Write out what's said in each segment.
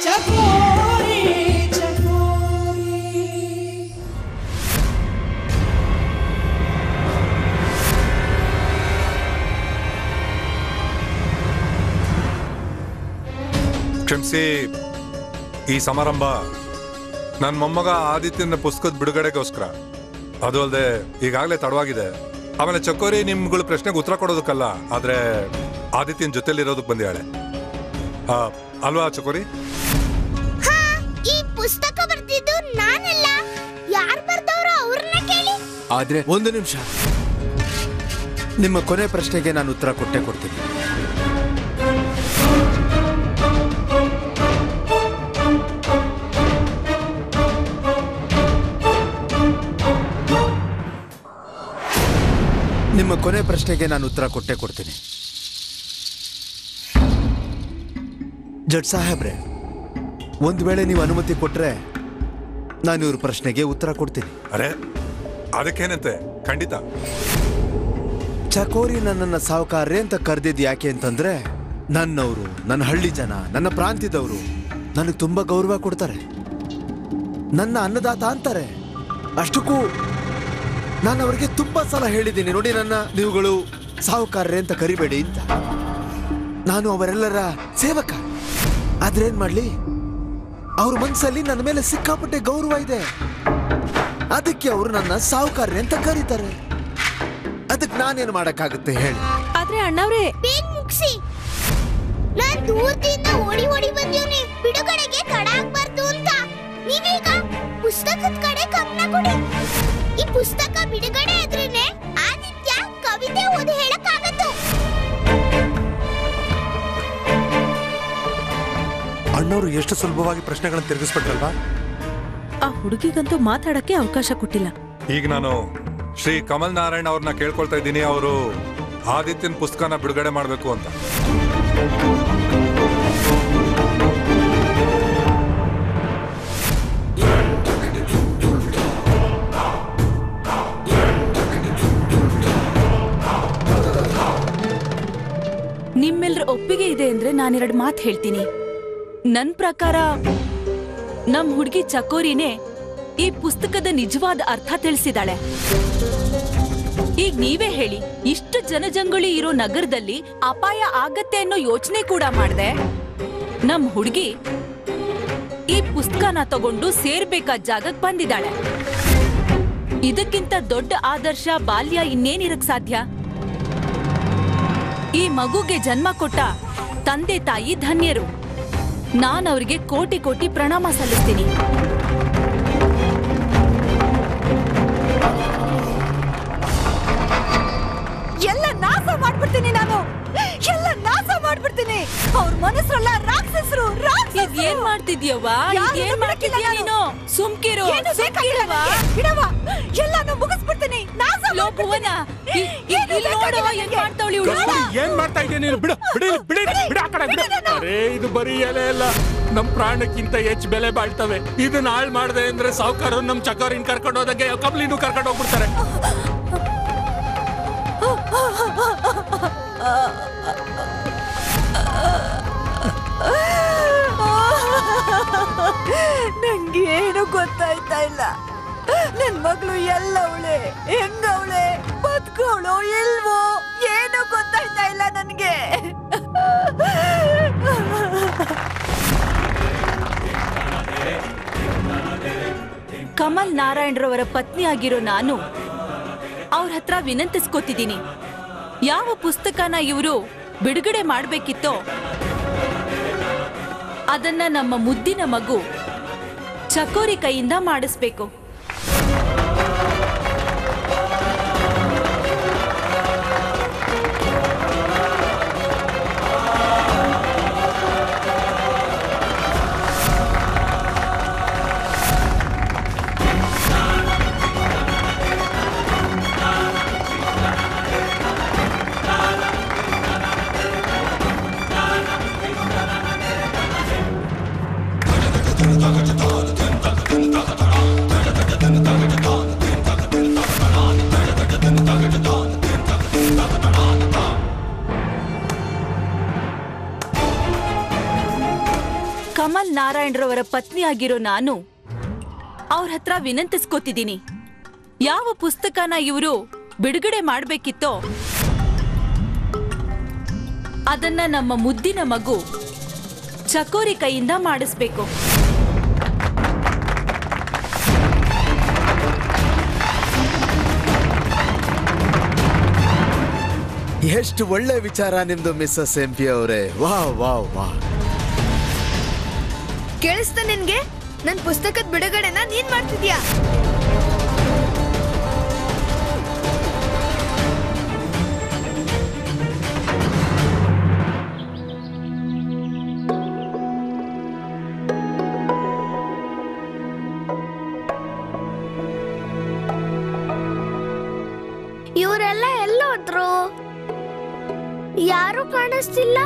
ಚಕೋರಿ ಚಕೋರಿ ಕ್ಷಮಿಸಿ ಈ ಸಮಾರಂಭ ನನ್ನ ಮೊಮ್ಮಗ ಆದಿತ್ಯನ ಪುಸ್ತಕದ ಬಿಡುಗಡೆಗೋಸ್ಕರ ಅದು ಅಲ್ಲದೆ ಈಗಾಗಲೇ ತಡವಾಗಿದೆ ಆಮೇಲೆ ಚಕೋರಿ ನಿಮ್ಗಳ ಪ್ರಶ್ನೆಗೆ ಉತ್ತರ ಕೊಡೋದಕ್ಕಲ್ಲ ಆದ್ರೆ ಆದಿತ್ಯನ ಜೊತೆಲಿರೋದಕ್ಕೆ ಬಂದಿಯಾಳೆ ಆ, ಅಲ್ವಾ ಚಕೋರಿ ಹಾ ಈ ಪುಸ್ತಕ ಬರ್ತಿದ್ದು ನಾನಲ್ಲ ಯಾರು ಬರ್ದವ್ರೋ ಅವ್ರನ್ನ ಕೇಳಿ ಆದ್ರೆ ಒಂದು ನಿಮಿಷ ನಿಮ್ಮ ಕೊನೆ ಪ್ರಶ್ನೆಗೆ ನಾನು ಉತ್ತರ ಕೊಟ್ಟೆ ಕೊಡ್ತೀನಿ ನಿಮ್ಮ ಕೊನೆ ಪ್ರಶ್ನೆಗೆ ನಾನು ಉತ್ತರ ಕೊಟ್ಟೆ ಕೊಡ್ತೀನಿ ಜಡ್ ಸಾಹೇಬ್ರೆ ಒಂದು ವೇಳೆ ನೀವು ಅನುಮತಿ ಕೊಟ್ರೆ ನಾನು ಇವ್ರ ಪ್ರಶ್ನೆಗೆ ಉತ್ತರ ಕೊಡ್ತೀನಿ ಅರೆ ಅದಕ್ಕೇನಂತೆ ಖಂಡಿತ ಚಕೋರಿ ನನ್ನನ್ನ ಸಾವುಕಾರ್ರೆ ಅಂತ ಕರೆದಿದ್ದು ಯಾಕೆ ಅಂತಂದ್ರೆ ನನ್ನವರು ನನ್ನ ಹಳ್ಳಿ ಜನ ನನ್ನ ಪ್ರಾಂತ್ಯದವರು ನನಗೆ ತುಂಬಾ ಗೌರವ ಕೊಡ್ತಾರೆ ನನ್ನ ಅನ್ನದಾತ ಅಂತಾರೆ ಅಷ್ಟಕ್ಕೂ ನಾನು ಅವರಿಗೆ ತುಂಬಾ ಸಲ ಹೇಳಿದ್ದೀನಿ ನೋಡಿ ನನ್ನ ನೀವುಗಳು ಸಾಹುಕಾರ್ರೆ ಅಂತ ಕರಿಬೇಡಿ ಅಂತ ನಾನು ಅವರೆಲ್ಲರ ಸೇವಕ ಆದ್ರೇನ್ ಮಾಡ್ಲಿ ಅವ್ರ ಮನ್ಸಲ್ಲಿ ನನ್ನ ಮೇಲೆ ಸಿಕ್ಕಾಪಟ್ಟೆ ಗೌರವ ಇದೆ ಅದಕ್ಕೆ ಅವರು ನನ್ನ ಸಾಹುಕಾರ್ರೆ ಅಂತ ಕರೀತಾರೆ ಅದಕ್ಕೆ ನಾನೇನು ಮಾಡಕ್ಕಾಗುತ್ತೆ ಹೇಳಿ ಆದ್ರೆ ಅಣ್ಣವ್ರೆ ಬೇಗ ಮುಗಿಸಿ ನಾನ್ ದೂರದಿಂದ ಓಡಿ ಓಡಿ ಬಂದಿವ್ನಿ ಬಿಡುಗಡೆಗೆ ತಡ ಆಗ್ಬಾರ್ದು ಅಂತ ನೀವೀಗ ಪುಸ್ತಕದ ಕಡೆ ಗಮನ ಕೊಡಿ ಈ ಪುಸ್ತಕ ಬಿಡುಗಡೆ ಆದ್ರೇನೆ ಆದಿತ್ಯ ಕವಿತೆ ಓದಿ ಹೇಳಕ್ಕಾಗತ್ತು ಅಣ್ಣವರು ಎಷ್ಟು ಸುಲಭವಾಗಿ ಪ್ರಶ್ನೆಗಳನ್ನು ತಿರುಗಿಸ್ಬಿಟ್ರಲ್ವಾ ಆ ಹುಡುಗಿಗಂತೂ ಮಾತಾಡಕ್ಕೆ ಅವಕಾಶ ಕೊಟ್ಟಿಲ್ಲ ಈಗ ನಾನು ಶ್ರೀ ಕಮಲ್ ನಾರಾಯಣ್ ಅವ್ರನ್ನ ಕೇಳ್ಕೊಳ್ತಾ ಇದ್ದೀನಿ ಅವರು ಆದಿತ್ಯನ ಪುಸ್ತಕನ ಬಿಡುಗಡೆ ಮಾಡಬೇಕು ಅಂತ ನಿಮ್ಮೆಲ್ರ ಒಪ್ಪಿಗೆ ಇದೆ ಅಂದ್ರೆ ನಾನೆರಡು ಮಾತು ಹೇಳ್ತೀನಿ ನನ್ ಪ್ರಕಾರ ನಮ್ ಹುಡುಗಿ ಚಕೋರಿನೇ ಈ ಪುಸ್ತಕದ ನಿಜವಾದ ಅರ್ಥ ತಿಳಿಸಿದಾಳೆ ಈಗ ನೀವೇ ಹೇಳಿ ಇಷ್ಟು ಜನಜಂಗುಳಿ ಇರೋ ನಗರದಲ್ಲಿ ಅಪಾಯ ಆಗತ್ತೆ ಅನ್ನೋ ಯೋಚನೆ ಕೂಡ ಮಾಡ್ದೆ ನಮ್ ಹುಡುಗಿ ಈ ಪುಸ್ತಕನ ತಗೊಂಡು ಸೇರ್ಬೇಕಾದ ಜಾಗಕ್ಕೆ ಬಂದಿದ್ದಾಳೆ ಇದಕ್ಕಿಂತ ದೊಡ್ಡ ಆದರ್ಶ ಬಾಲ್ಯ ಇನ್ನೇನಿರಕ್ ಸಾಧ್ಯ ಈ ಮಗುಗೆ ಜನ್ಮ ಕೊಟ್ಟ ತಂದೆ ತಾಯಿ ಧನ್ಯರು ನಾನು ಅವರಿಗೆ ಕೋಟಿ ಕೋಟಿ ಪ್ರಣಾಮ ಸಲ್ಲಿಸ್ತೀನಿ ಎಲ್ಲ ನಾಶ ಮಾಡ್ಬಿಡ್ತೀನಿ ನಾನು ಎಲ್ಲ ನಾಶ ಮಾಡ್ಬಿಡ್ತೀನಿ ಅವ್ರ ಮನಸ್ಸಲ್ಲ ರಾಕ್ಷಸರು ಇದ್ ಏನ್ ಮಾಡ್ತಿದ್ಯವ್ವ ಇದ್ ಏನ್ ಮಾಡ್ತಿದ್ಯಾ ನೀನು ಸುಮ್ಕಿರು ಸುಮ್ಕಿರವ್ವ. ಎಲ್ಲಾನು ಮುಗಿಸ್ಬಿಡ್ತೀನಿ ನಾಶ ಲೋ ಭುವನ ಇ- ಇ- ಇಲ್ಲಿ ನೋಡು ಏನ್ ಮಾಡ್ತಾವಳಿ ಇವಳು ಏನ್ ಮಾಡ್ತಾ ಇದೀಯ ನೀನು ಬಿಡು ಬಿಡಿ ಬಿಡಿ ಬಿಡ ಆ ಕಡೆ ಬಿಡು ಅರೇ ಇದು ಬರೀ ಎಲೆ ಅಲ್ಲ ನಮ್ ಪ್ರಾಣಕ್ಕಿಂತ ಹೆಚ್ಚು ಬೆಲೆ ಬಾಳ್ತವೆ ಇದನ್ನ ಹಾಳ್ ಮಾಡ್ದೆ ಅಂದ್ರೆ ಸಾವುಕಾರ ನಮ್ ಚಕೋರಿನ್ ಕರ್ಕೊಂಡು ಹೋದಂಗೆ ಕಬ್ಲಿನೂ ಕರ್ಕೊಂಡು ಹೋಗ್ಬಿಡ್ತಾರೆ ನಂಗೇನು ಗೊತ್ತಾಯ್ತಾ ಇಲ್ಲ ನನ್ ಮಗಳು ಎಲ್ಲವಳೆ ಹೆಂಗವಳೆ ಬದುಕವಳು ಇಲ್ವೋ ಏನು ಗೊತ್ತಾಯ್ತಾ ಇಲ್ಲ ನನ್ಗೆ ಕಮಲ್ ನಾರಾಯಣರವರ ಪತ್ನಿಯಾಗಿರೋ ನಾನು ಅವ್ರ ಹತ್ರ ವಿನಂತಿಸ್ಕೋತಿದ್ದೀನಿ ಯಾವ ಪುಸ್ತಕನ ಇವರು ಬಿಡುಗಡೆ ಮಾಡ್ಬೇಕಿತ್ತೋ ಅದನ್ನ ನಮ್ಮ ಮುದ್ದಿನ ಮಗು ಚಕೋರಿ ಕೈಯಿಂದ ಮಾಡಿಸ್ಬೇಕು ಠಠಠಠ ಕಮಲ್ ನಾರಾಯಣರವರ ಪತ್ನಿಯಾಗಿರೋ ನಾನು ಅವ್ರ ಹತ್ರ ವಿನಂತಿಸ್ಕೋತಿದ್ದೀನಿ ಯಾವ ಪುಸ್ತಕನ ಇವರು ಬಿಡುಗಡೆ ಮಾಡ್ಬೇಕಿತ್ತೋ ಅದನ್ನ ನಮ್ಮ ಮುದ್ದಿನ ಮಗು ಚಕೋರಿ ಕೈಯಿಂದ ಮಾಡಿಸ್ಬೇಕು ಎಷ್ಟು ಒಳ್ಳೆ ವಿಚಾರ ನಿಮ್ದು ಮಿಸ್ಸಸ್ ಎಂ ಪಿ ಅವರೇ ವಾ ವಾ ವಾ ಕೇಳಿಸ್ತಾ ನಿನ್ಗೆ ನನ್ ಪುಸ್ತಕದ ಬಿಡುಗಡೆನ ನೀನ್ ಮಾಡ್ತಿದ್ಯಾ ಇವರೆಲ್ಲ ಎಲ್ಲೋದ್ರು ಯಾರು ಕಾಣಿಸ್ತಿಲ್ಲ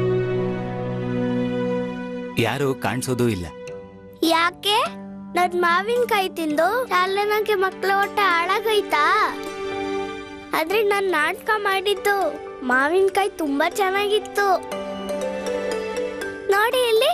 ಯಾರು ಕಾಣಿಸೋದೂ ಇಲ್ಲ ಯಾಕೆ ನನ್ ಮಾವಿನಕಾಯಿ ತಿಂದು ಶಾಲೆನಾಗೆ ಮಕ್ಳ ಹೊಟ್ಟೆ ಹಾಳಾಗೈತಾ ಆದ್ರೆ ನಾನ್ ನಾಟಕ ಮಾಡಿದ್ದು ಮಾವಿನಕಾಯಿ ತುಂಬಾ ಚೆನ್ನಾಗಿತ್ತು ನೋಡಿ ಇಲ್ಲಿ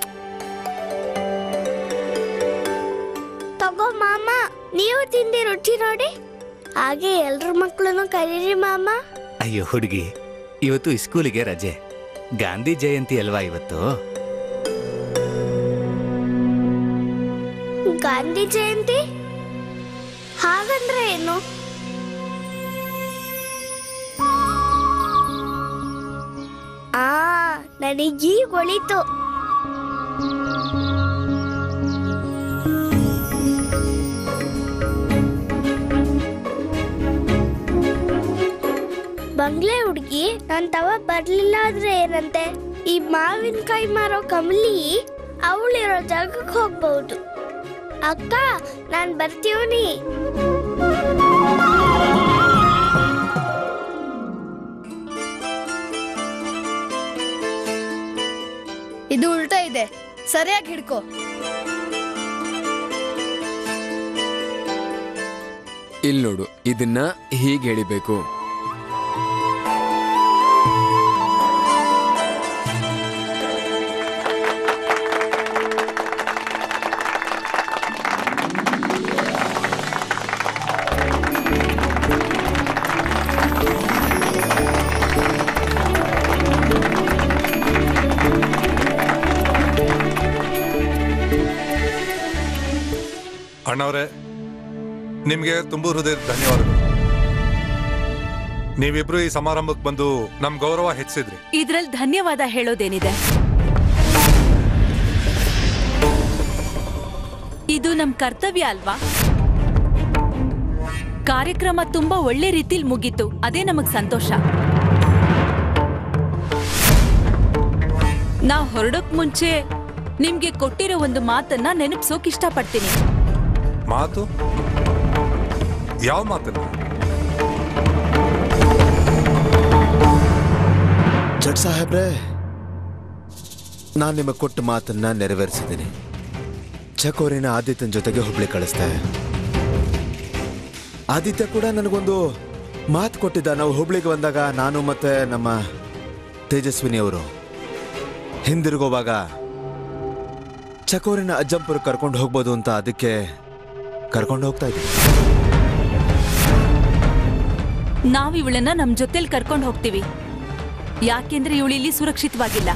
ತಗೋ ಮಾಮ ನೀವು ತಿಂದಿ ರುಚಿ ನೋಡಿ ಹಾಗೆ ಎಲ್ರ ಮಕ್ಳನ್ನು ಕರೀರಿ ಮಾಮ ಅಯ್ಯೋ ಹುಡುಗಿ ಇವತ್ತು ಸ್ಕೂಲಿಗೆ ರಜೆ ಗಾಂಧಿ ಜಯಂತಿ ಅಲ್ವಾ ಇವತ್ತು ಗಾಂಧಿ ಜಯಂತಿ ಹಾಗಂದ್ರೆ ಏನು ಆ ನನಗೀಗ ಒಳಿತು ಬಂಗ್ಲೆ ಹುಡುಗಿ ನನ್ ತವ ಬರ್ಲಿಲ್ಲ ಆದ್ರೆ ಏನಂತೆ ಈ ಮಾವಿನಕಾಯಿ ಮಾರೋ ಕಮಲಿ ಅವಳಿರೋ ಜಾಗಕ್ಕೆ ಹೋಗ್ಬಹುದು ಅಕ್ಕ ನಾನ್ ಬರ್ತೀವನಿ ಇದು ಉಲ್ಟಾ ಇದೆ ಸರಿಯಾಗಿ ಹಿಡ್ಕೋ ಇಲ್ಲಿ ನೋಡು ಇದನ್ನ ಹೀಗೆ ಎಳಿಬೇಕು ಅಣ್ಣವ್ರೆ ನಿಮ್ಗೆ ತುಂಬು ಹೃದಯದ ಧನ್ಯವಾದಗಳು ನೀವಿಬ್ರು ಈ ಸಮಾರಂಭಕ್ಕೆ ಬಂದು ನಮ್ ಗೌರವ ಹೆಚ್ಚಿದ್ರಿ ಇದ್ರಲ್ಲಿ ಧನ್ಯವಾದ ಹೇಳೋದೇನಿದೆ ಇದು ನಮ್ ಕರ್ತವ್ಯ ಅಲ್ವಾ ಕಾರ್ಯಕ್ರಮ ತುಂಬಾ ಒಳ್ಳೆ ರೀತಿಲ್ ಮುಗೀತು ಅದೇ ನಮಗ್ ಸಂತೋಷ ನಾವ್ ಹೊರಡೋಕ್ ಮುಂಚೆ ನಿಮ್ಗೆ ಕೊಟ್ಟಿರೋ ಒಂದು ಮಾತನ್ನ ನೆನಪ್ಸೋಕ್ ಇಷ್ಟಪಡ್ತೀನಿ ಮಾತು ಯಾವ ಮಾತನ್ನ ಜಡ್ ಸಾಹೇಬ್ರೆ ನಾನು ನಿಮಗೆ ಕೊಟ್ಟ ಮಾತನ್ನ ನೆರವೇರಿಸಿದ್ದೀನಿ ಚಕೋರಿನ ಆದಿತ್ಯನ ಜೊತೆಗೆ ಹುಬ್ಳಿ ಕಳಿಸ್ದೆ ಆದಿತ್ಯ ಕೂಡ ನನಗೊಂದು ಮಾತು ಕೊಟ್ಟಿದ್ದ ನಾವು ಹುಬ್ಳಿಗೆ ಬಂದಾಗ ನಾನು ಮತ್ತೆ ನಮ್ಮ ತೇಜಸ್ವಿನಿ ಅವರು ಹಿಂದಿರುಗೋವಾಗ ಚಕೋರಿನ ಅಜ್ಜಂಪುರ ಕರ್ಕೊಂಡು ಹೋಗ್ಬೋದು ಅಂತ ಅದಕ್ಕೆ ಕರ್ಕೊಂಡು ಹೋಗ್ತಾ ಇದ್ದೀವಿ ನಾವ್ ಇವಳನ್ನ ನಮ್ ಜೊತೆಲ್ ಕರ್ಕೊಂಡು ಹೋಗ್ತೀವಿ ಯಾಕೆಂದ್ರೆ ಇವಳು ಇಲ್ಲಿ ಸುರಕ್ಷಿತವಾಗಿಲ್ಲ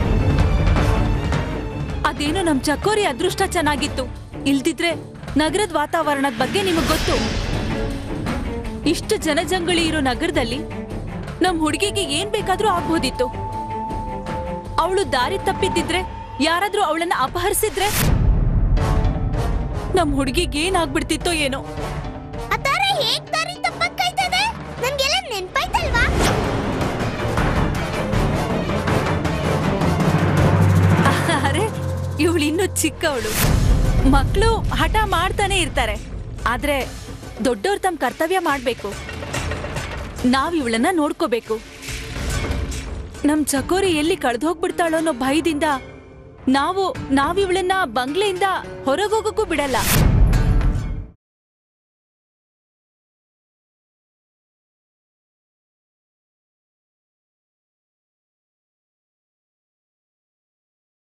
ಅದೇನೋ ನಮ್ ಚಕೋರಿ ಅದೃಷ್ಟ ಚೆನ್ನಾಗಿತ್ತು ಇಲ್ದಿದ್ರೆ ನಗರದ ವಾತಾವರಣದ ಬಗ್ಗೆ ನಿಮಗ್ ಗೊತ್ತು ಇಷ್ಟು ಜನಜಂಗುಳಿ ಇರೋ ನಗರದಲ್ಲಿ ನಮ್ ಹುಡುಗಿಗೆ ಏನ್ ಬೇಕಾದ್ರೂ ಆಗ್ಬೋದಿತ್ತು ಅವಳು ದಾರಿ ತಪ್ಪಿದ್ದಿದ್ರೆ ಯಾರಾದ್ರೂ ಅವಳನ್ನ ಅಪಹರಿಸಿದ್ರೆ ನಮ್ ಹುಡುಗಿಗೆ ಏನಾಗ್ಬಿಡ್ತಿತ್ತೋ ಏನೋ ಅತಾರ ಹೇಗ್ ದಾರಿ ತಪ್ಪಕ್ಕಾಯ್ತದೆ ನನ್ಗೆಲ್ಲ ನೆನ್ಪಾಯ್ತಲ್ವಾ ಅರೆ ಇವಳು ಇನ್ನು ಚಿಕ್ಕವಳು ಮಕ್ಕಳು ಹಠ ಮಾಡ್ತಾನೆ ಇರ್ತಾರೆ ಆದ್ರೆ ದೊಡ್ಡವ್ರು ತಮ್ಮ ಕರ್ತವ್ಯ ಮಾಡ್ಬೇಕು ನಾವ್ ಇವಳನ್ನ ನೋಡ್ಕೋಬೇಕು ನಮ್ ಚಕೋರಿ ಎಲ್ಲಿ ಕಳ್ದು ಹೋಗ್ಬಿಡ್ತಾಳೋ ಅನ್ನೋ ಭಯದಿಂದ ನಾವು ನಾವ್ ಇವಳನ್ನ ಬಂಗ್ಲೆಯಿಂದ ಹೊರಗೋಗಕ್ಕೂ ಬಿಡಲ್ಲ